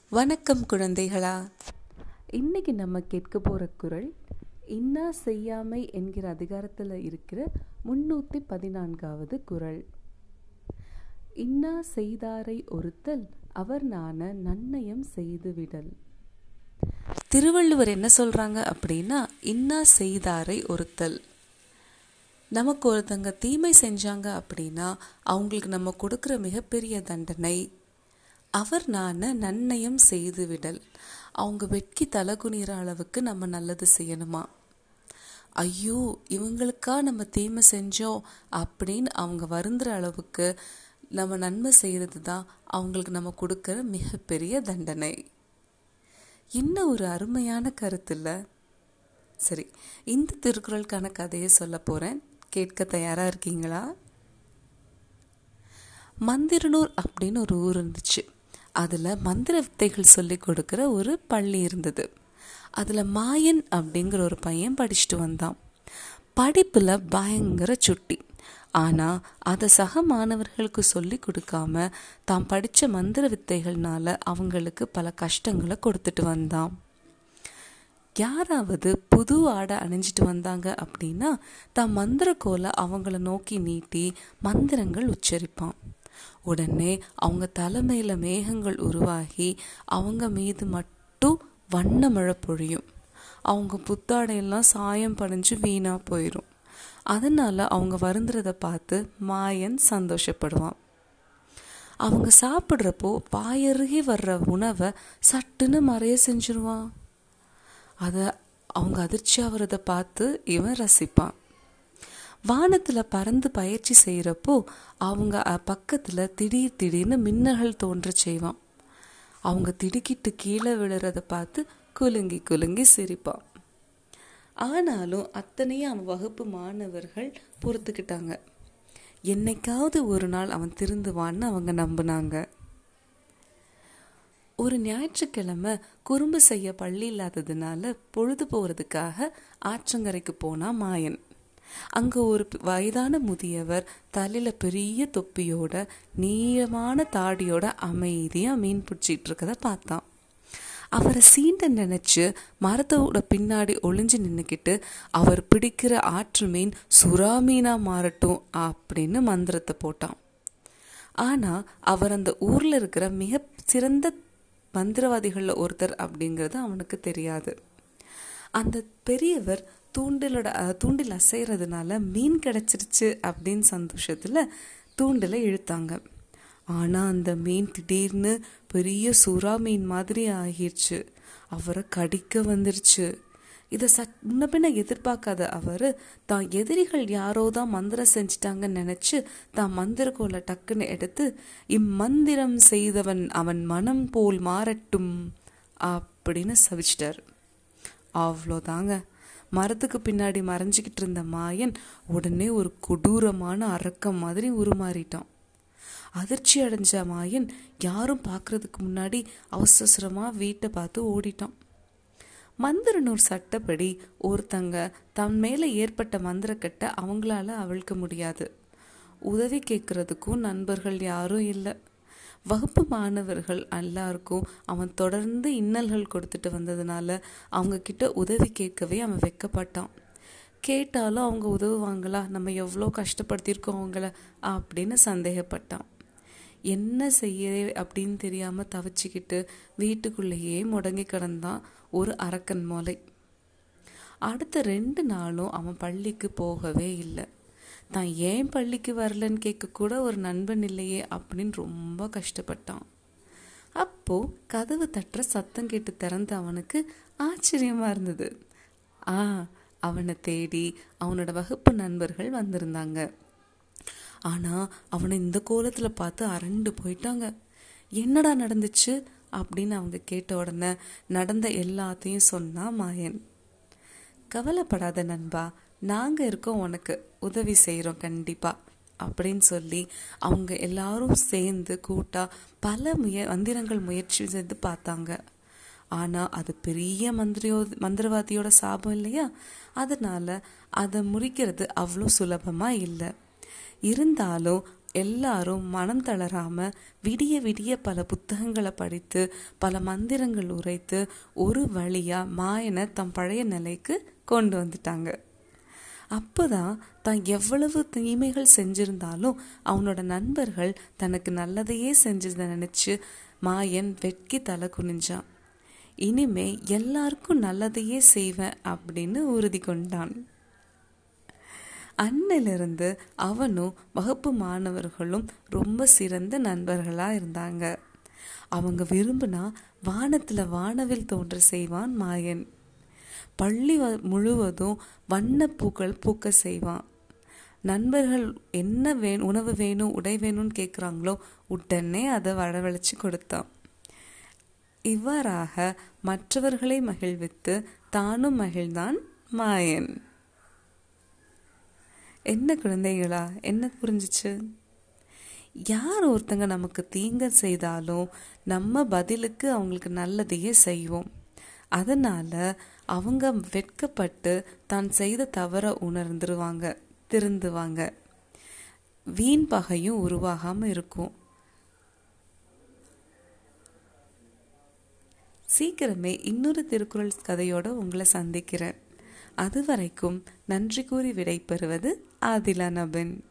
வணக்கம் குழந்தைகளா இன்னைக்கு நம்ம கேட்க போகிற குரல் இன்னா செய்யாமை என்கிற அதிகாரத்தில் இருக்கிற முன்னூற்றி பதினான்காவது குரல் இன்னா செய்தாரை ஒருத்தல் அவர் நான நன்னயம் செய்துவிடல் திருவள்ளுவர் என்ன சொல்றாங்க அப்படின்னா இன்னா செய்தாரை ஒருத்தல் நமக்கு ஒருத்தங்க தீமை செஞ்சாங்க அப்படின்னா அவங்களுக்கு நம்ம கொடுக்குற மிகப்பெரிய தண்டனை அவர் நான் நன்னயம் செய்துவிடல் அவங்க வெட்கி தலை குனிகிற அளவுக்கு நம்ம நல்லது செய்யணுமா ஐயோ இவங்களுக்கா நம்ம தீமை செஞ்சோம் அப்படின்னு அவங்க வருந்துற அளவுக்கு நம்ம நன்மை செய்கிறது தான் அவங்களுக்கு நம்ம கொடுக்குற மிகப்பெரிய தண்டனை இன்னும் ஒரு அருமையான கருத்து இல்லை சரி இந்த திருக்குறளுக்கான கதையை சொல்ல போகிறேன் கேட்க தயாராக இருக்கீங்களா மந்திரனூர் அப்படின்னு ஒரு ஊர் இருந்துச்சு அதில் மந்திர வித்தைகள் சொல்லி கொடுக்குற ஒரு பள்ளி இருந்தது அதில் மாயன் அப்படிங்கிற ஒரு பையன் படிச்சுட்டு வந்தான் படிப்பில் பயங்கர சுட்டி ஆனால் அதை சக மாணவர்களுக்கு சொல்லி கொடுக்காம தான் படித்த மந்திர வித்தைகள்னால அவங்களுக்கு பல கஷ்டங்களை கொடுத்துட்டு வந்தான் யாராவது புது ஆடை அணிஞ்சிட்டு வந்தாங்க அப்படின்னா தான் மந்திர கோலை அவங்கள நோக்கி நீட்டி மந்திரங்கள் உச்சரிப்பான் உடனே அவங்க தலைமையில மேகங்கள் உருவாகி அவங்க மீது மட்டும் வண்ண மழை பொழியும் அவங்க புத்தாடையெல்லாம் சாயம் படைஞ்சு வீணா போயிடும் அதனால அவங்க வருந்துறத பார்த்து மாயன் சந்தோஷப்படுவான் அவங்க சாப்பிட்றப்போ பாயருகே வர்ற உணவை சட்டுன்னு மறைய செஞ்சிருவான் அதை அவங்க அதிர்ச்சி ஆகிறத பார்த்து இவன் ரசிப்பான் வானத்தில் பறந்து பயிற்சி செய்கிறப்போ அவங்க பக்கத்தில் திடீர் திடீர்னு மின்னல்கள் தோன்ற செய்வான் அவங்க திடுக்கிட்டு கீழே விழுறத பார்த்து குலுங்கி குலுங்கி சிரிப்பான் ஆனாலும் அத்தனையும் அவன் வகுப்பு மாணவர்கள் பொறுத்துக்கிட்டாங்க என்னைக்காவது ஒரு நாள் அவன் திருந்துவான்னு அவங்க நம்பினாங்க ஒரு ஞாயிற்றுக்கிழமை குறும்பு செய்ய பள்ளி இல்லாததுனால பொழுது போகிறதுக்காக ஆற்றங்கரைக்கு போனா மாயன் அங்க ஒரு வயதான முதியவர் தலையில பெரிய தொப்பியோட நீளமான தாடியோட அமைதியா மீன் பிடிச்சிட்டு இருக்கத பார்த்தான் அவரை சீண்ட நினைச்சு மரத்தோட பின்னாடி ஒளிஞ்சு நின்னுக்கிட்டு அவர் பிடிக்கிற ஆற்று மீன் சுறா மீனா மாறட்டும் அப்படின்னு மந்திரத்தை போட்டான் ஆனா அவர் அந்த ஊர்ல இருக்கிற மிக சிறந்த மந்திரவாதிகளில் ஒருத்தர் அப்படிங்கிறது அவனுக்கு தெரியாது அந்த பெரியவர் தூண்டிலோட தூண்டில் அசைறதுனால மீன் கிடைச்சிருச்சு அப்படின்னு சந்தோஷத்துல தூண்டில இழுத்தாங்க ஆனா அந்த மீன் திடீர்னு பெரிய சுறா மீன் மாதிரி ஆகிருச்சு அவரை கடிக்க வந்துருச்சு இதை சட் முன்ன பின்ன எதிர்பார்க்காத அவர் தான் எதிரிகள் யாரோ தான் மந்திரம் செஞ்சிட்டாங்கன்னு நினைச்சு தான் மந்திரக்கோலை டக்குன்னு எடுத்து இம்மந்திரம் செய்தவன் அவன் மனம் போல் மாறட்டும் அப்படின்னு சவிச்சிட்டார் அவ்வளோதாங்க மரத்துக்கு பின்னாடி மறைஞ்சிக்கிட்டு இருந்த மாயன் உடனே ஒரு கொடூரமான அரக்கம் மாதிரி உருமாறிட்டான் அதிர்ச்சி அடைஞ்ச மாயன் யாரும் பார்க்கறதுக்கு முன்னாடி அவசரமா வீட்டை பார்த்து ஓடிட்டான் மந்திரனூர் சட்டப்படி ஒருத்தங்க தன் மேல ஏற்பட்ட மந்திரக்கட்டை அவங்களால அவிழ்க்க முடியாது உதவி கேட்கறதுக்கும் நண்பர்கள் யாரும் இல்லை வகுப்பு மாணவர்கள் எல்லாருக்கும் அவன் தொடர்ந்து இன்னல்கள் கொடுத்துட்டு வந்ததுனால அவங்க கிட்ட உதவி கேட்கவே அவன் வெக்கப்பட்டான் கேட்டாலும் அவங்க உதவுவாங்களா நம்ம எவ்வளோ கஷ்டப்படுத்தியிருக்கோம் அவங்கள அப்படின்னு சந்தேகப்பட்டான் என்ன செய்ய அப்படின்னு தெரியாம தவிச்சுக்கிட்டு வீட்டுக்குள்ளேயே முடங்கி கிடந்தான் ஒரு அரக்கன் மோலை அடுத்த ரெண்டு நாளும் அவன் பள்ளிக்கு போகவே இல்லை தான் ஏன் பள்ளிக்கு வரலன்னு கேட்க கூட ஒரு நண்பன் இல்லையே அப்படின்னு ரொம்ப கஷ்டப்பட்டான் அப்போ கதவு தட்டுற சத்தம் கேட்டு திறந்த அவனுக்கு ஆச்சரியமா இருந்தது ஆ அவனை தேடி அவனோட வகுப்பு நண்பர்கள் வந்திருந்தாங்க ஆனா அவனை இந்த கோலத்துல பார்த்து அரண்டு போயிட்டாங்க என்னடா நடந்துச்சு அப்படின்னு அவங்க கேட்ட உடனே நடந்த எல்லாத்தையும் சொன்னா மாயன் கவலைப்படாத நண்பா நாங்க இருக்கோம் உனக்கு உதவி செய்யறோம் கண்டிப்பா அப்படின்னு சொல்லி அவங்க எல்லாரும் சேர்ந்து கூட்டா பல முய மந்திரங்கள் முயற்சி செய்து பார்த்தாங்க ஆனா அது பெரிய மந்திரியோ மந்திரவாதியோட சாபம் இல்லையா அதனால அதை முறிக்கிறது அவ்வளோ சுலபமா இல்லை இருந்தாலும் எல்லாரும் மனம் தளராம விடிய விடிய பல புத்தகங்களை படித்து பல மந்திரங்கள் உரைத்து ஒரு வழியா மாயனை தம் பழைய நிலைக்கு கொண்டு வந்துட்டாங்க அப்போதான் தான் எவ்வளவு தீமைகள் செஞ்சிருந்தாலும் அவனோட நண்பர்கள் தனக்கு நல்லதையே செஞ்சதை நினைச்சு மாயன் வெட்கி தலை குனிஞ்சான் இனிமே எல்லாருக்கும் நல்லதையே செய்வேன் அப்படின்னு உறுதி கொண்டான் அன்னிலிருந்து அவனும் வகுப்பு மாணவர்களும் ரொம்ப சிறந்த நண்பர்களா இருந்தாங்க அவங்க விரும்பினா வானத்துல வானவில் தோன்ற செய்வான் மாயன் பள்ளி முழுவதும் வண்ணப்பூக்கள் பூக்க செய்வான் நண்பர்கள் என்ன வே உணவு வேணும் உடை வேணும்னு கேட்குறாங்களோ உடனே அதை வரவழைச்சு கொடுத்தான் இவ்வாறாக மற்றவர்களை மகிழ்வித்து தானும் மகிழ்ந்தான் மாயன் என்ன குழந்தைகளா என்ன புரிஞ்சிச்சு யார் ஒருத்தங்க நமக்கு தீங்க செய்தாலும் நம்ம பதிலுக்கு அவங்களுக்கு நல்லதையே செய்வோம் அதனால அவங்க வெட்கப்பட்டு தான் செய்த தவற உணர்ந்துருவாங்க திருந்துவாங்க வீண் பகையும் உருவாகாம இருக்கும் சீக்கிரமே இன்னொரு திருக்குறள் கதையோட உங்களை சந்திக்கிறேன் அது வரைக்கும் நன்றி கூறி விடை பெறுவது ஆதிலா நபின்